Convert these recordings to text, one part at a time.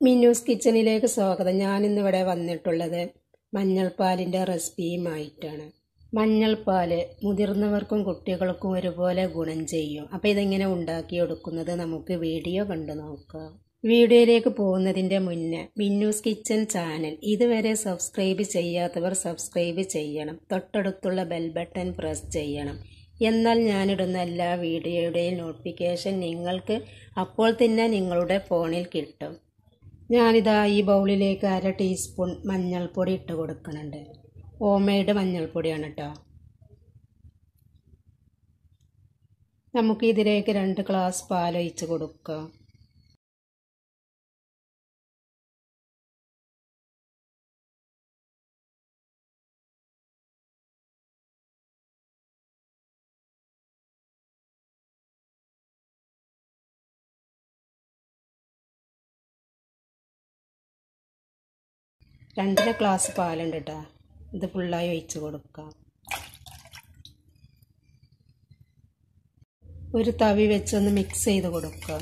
മിന്നൂസ് കിച്ചണിലേക്ക് സ്വാഗതം ഞാനിന്നിവിടെ വന്നിട്ടുള്ളത് മഞ്ഞൾപ്പാലിൻ്റെ റെസിപ്പിയുമായിട്ടാണ് മഞ്ഞൾപ്പാല് മുതിർന്നവർക്കും കുട്ടികൾക്കും ഒരുപോലെ ഗുണം ചെയ്യും അപ്പോൾ ഇതെങ്ങനെ ഉണ്ടാക്കിയെടുക്കുന്നത് നമുക്ക് വീഡിയോ കണ്ടു നോക്കാം വീഡിയോയിലേക്ക് പോകുന്നതിൻ്റെ മുന്നേ മിന്നൂസ് കിച്ചൺ ചാനൽ ഇതുവരെ സബ്സ്ക്രൈബ് ചെയ്യാത്തവർ സബ്സ്ക്രൈബ് ചെയ്യണം തൊട്ടടുത്തുള്ള ബെൽ ബട്ടൺ പ്രസ് ചെയ്യണം എന്നാൽ ഞാനിടുന്ന എല്ലാ വീഡിയോയുടെയും നോട്ടിഫിക്കേഷൻ നിങ്ങൾക്ക് അപ്പോൾ തന്നെ നിങ്ങളുടെ ഫോണിൽ കിട്ടും ഞാനിതാ ഈ ബൗളിലേക്ക് അര ടീസ്പൂൺ മഞ്ഞൾപ്പൊടി ഇട്ട് കൊടുക്കുന്നുണ്ട് ഹോംമെയ്ഡ് മഞ്ഞൾപ്പൊടിയാണ് കേട്ടോ നമുക്ക് ഇതിലേക്ക് രണ്ട് ഗ്ലാസ് പാലൊഴിച്ച് കൊടുക്കാം രണ്ടര ഗ്ലാസ് പാലുണ്ട് കേട്ടോ ഇത് ഫുള്ളായി ഒഴിച്ച് കൊടുക്കാം ഒരു തവി വെച്ചൊന്ന് മിക്സ് ചെയ്ത് കൊടുക്കുക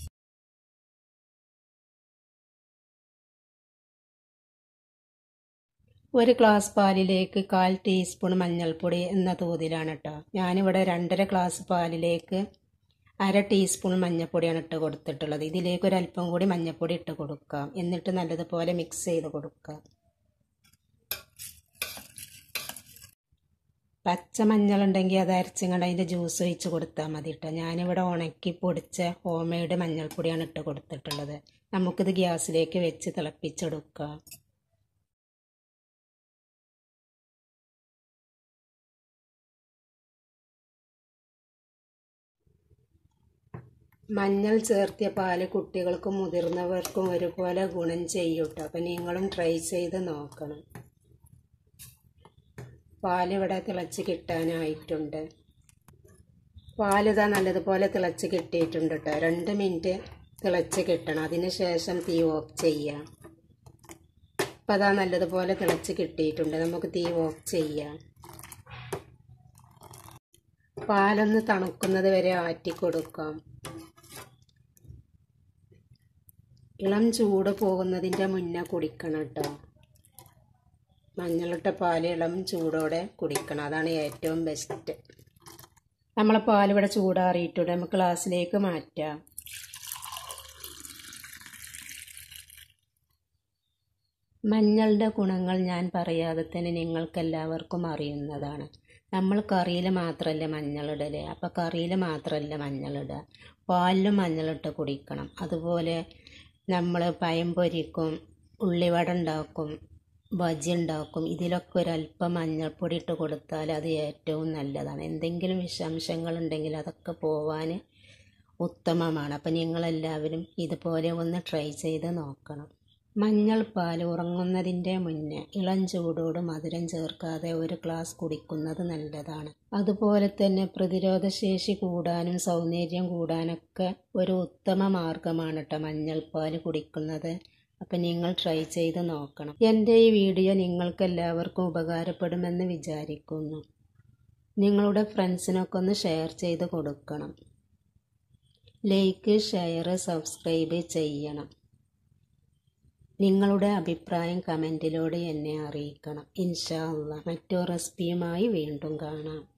ഒരു ഗ്ലാസ് പാലിലേക്ക് കാൽ ടീസ്പൂൺ മഞ്ഞൾപ്പൊടി എന്ന തോതിലാണ് കേട്ടോ ഞാനിവിടെ രണ്ടര ഗ്ലാസ് പാലിലേക്ക് അര ടീസ്പൂൺ മഞ്ഞൾപ്പൊടിയാണ് ഇട്ട് കൊടുത്തിട്ടുള്ളത് ഇതിലേക്ക് ഒരു അല്പം കൂടി മഞ്ഞൾപ്പൊടി ഇട്ട് കൊടുക്കാം എന്നിട്ട് നല്ലതുപോലെ മിക്സ് ചെയ്ത് കൊടുക്കാം പച്ചമഞ്ഞൾ ഉണ്ടെങ്കിൽ അത് അരച്ചിങ്ങണ്ട് അതിൻ്റെ ജ്യൂസ് ഒഴിച്ച് കൊടുത്താൽ മതി കേട്ടോ ഞാനിവിടെ ഉണക്കി പൊടിച്ച ഹോം മെയ്ഡ് മഞ്ഞൾപ്പൊടിയാണ് ഇട്ട് കൊടുത്തിട്ടുള്ളത് നമുക്കിത് ഗ്യാസിലേക്ക് വെച്ച് തിളപ്പിച്ചെടുക്കാം മഞ്ഞൾ ചേർത്തിയ പാല് കുട്ടികൾക്കും മുതിർന്നവർക്കും ഒരുപോലെ ഗുണം ചെയ്യും കേട്ടോ അപ്പം നിങ്ങളും ട്രൈ ചെയ്ത് നോക്കണം പാലിവിടെ തിളച്ച് കിട്ടാനായിട്ടുണ്ട് പാലിതാ നല്ലതുപോലെ തിളച്ച് കിട്ടിയിട്ടുണ്ട് കേട്ടോ രണ്ട് മിനിറ്റ് തിളച്ച് കിട്ടണം അതിന് ശേഷം തീ ഓഫ് ചെയ്യാം ഇപ്പം അതാ നല്ലതുപോലെ തിളച്ച് കിട്ടിയിട്ടുണ്ട് നമുക്ക് തീ ഓഫ് ചെയ്യാം പാലൊന്ന് തണുക്കുന്നത് വരെ ആറ്റി കൊടുക്കാം ഇളം ചൂട് പോകുന്നതിൻ്റെ മുന്നേ കുടിക്കണം കേട്ടോ മഞ്ഞളിട്ട പാൽ ഇളം ചൂടോടെ കുടിക്കണം അതാണ് ഏറ്റവും ബെസ്റ്റ് നമ്മളെ പാൽ ഇവിടെ ചൂടാറിയിട്ടുണ്ട് നമുക്ക് ഗ്ലാസ്സിലേക്ക് മാറ്റാം മഞ്ഞളുടെ ഗുണങ്ങൾ ഞാൻ പറയാതെ തന്നെ നിങ്ങൾക്കെല്ലാവർക്കും അറിയുന്നതാണ് നമ്മൾ കറിയിൽ മാത്രമല്ല മഞ്ഞളിടൽ അപ്പോൾ കറിയിൽ മാത്രമല്ല മഞ്ഞളിടുക പാലിലും മഞ്ഞളിട്ട് കുടിക്കണം അതുപോലെ നമ്മൾ പയം പൊരിക്കും ഉള്ളിവട ഉണ്ടാക്കും ബജി ഉണ്ടാക്കും ഇതിലൊക്കെ ഒരല്പം മഞ്ഞൾപ്പൊടി ഇട്ട് കൊടുത്താൽ അത് ഏറ്റവും നല്ലതാണ് എന്തെങ്കിലും വിഷാംശങ്ങൾ ഉണ്ടെങ്കിൽ അതൊക്കെ പോവാൻ ഉത്തമമാണ് അപ്പം നിങ്ങളെല്ലാവരും ഇതുപോലെ ഒന്ന് ട്രൈ ചെയ്ത് നോക്കണം മഞ്ഞൾപ്പാൽ ഉറങ്ങുന്നതിൻ്റെ മുന്നേ ഇളം ചൂടോട് മധുരം ചേർക്കാതെ ഒരു ഗ്ലാസ് കുടിക്കുന്നത് നല്ലതാണ് അതുപോലെ തന്നെ പ്രതിരോധശേഷി കൂടാനും സൗന്ദര്യം കൂടാനൊക്കെ ഒരു ഉത്തമ മാർഗമാണ് കേട്ടോ മഞ്ഞൾപ്പാൽ കുടിക്കുന്നത് അപ്പം നിങ്ങൾ ട്രൈ ചെയ്ത് നോക്കണം എൻ്റെ ഈ വീഡിയോ നിങ്ങൾക്ക് എല്ലാവർക്കും ഉപകാരപ്പെടുമെന്ന് വിചാരിക്കുന്നു നിങ്ങളുടെ ഫ്രണ്ട്സിനൊക്കെ ഒന്ന് ഷെയർ ചെയ്ത് കൊടുക്കണം ലൈക്ക് ഷെയർ സബ്സ്ക്രൈബ് ചെയ്യണം നിങ്ങളുടെ അഭിപ്രായം കമൻറ്റിലൂടെ എന്നെ അറിയിക്കണം ഇൻഷാ അല്ല മറ്റൊരു റെസിപ്പിയുമായി വീണ്ടും കാണാം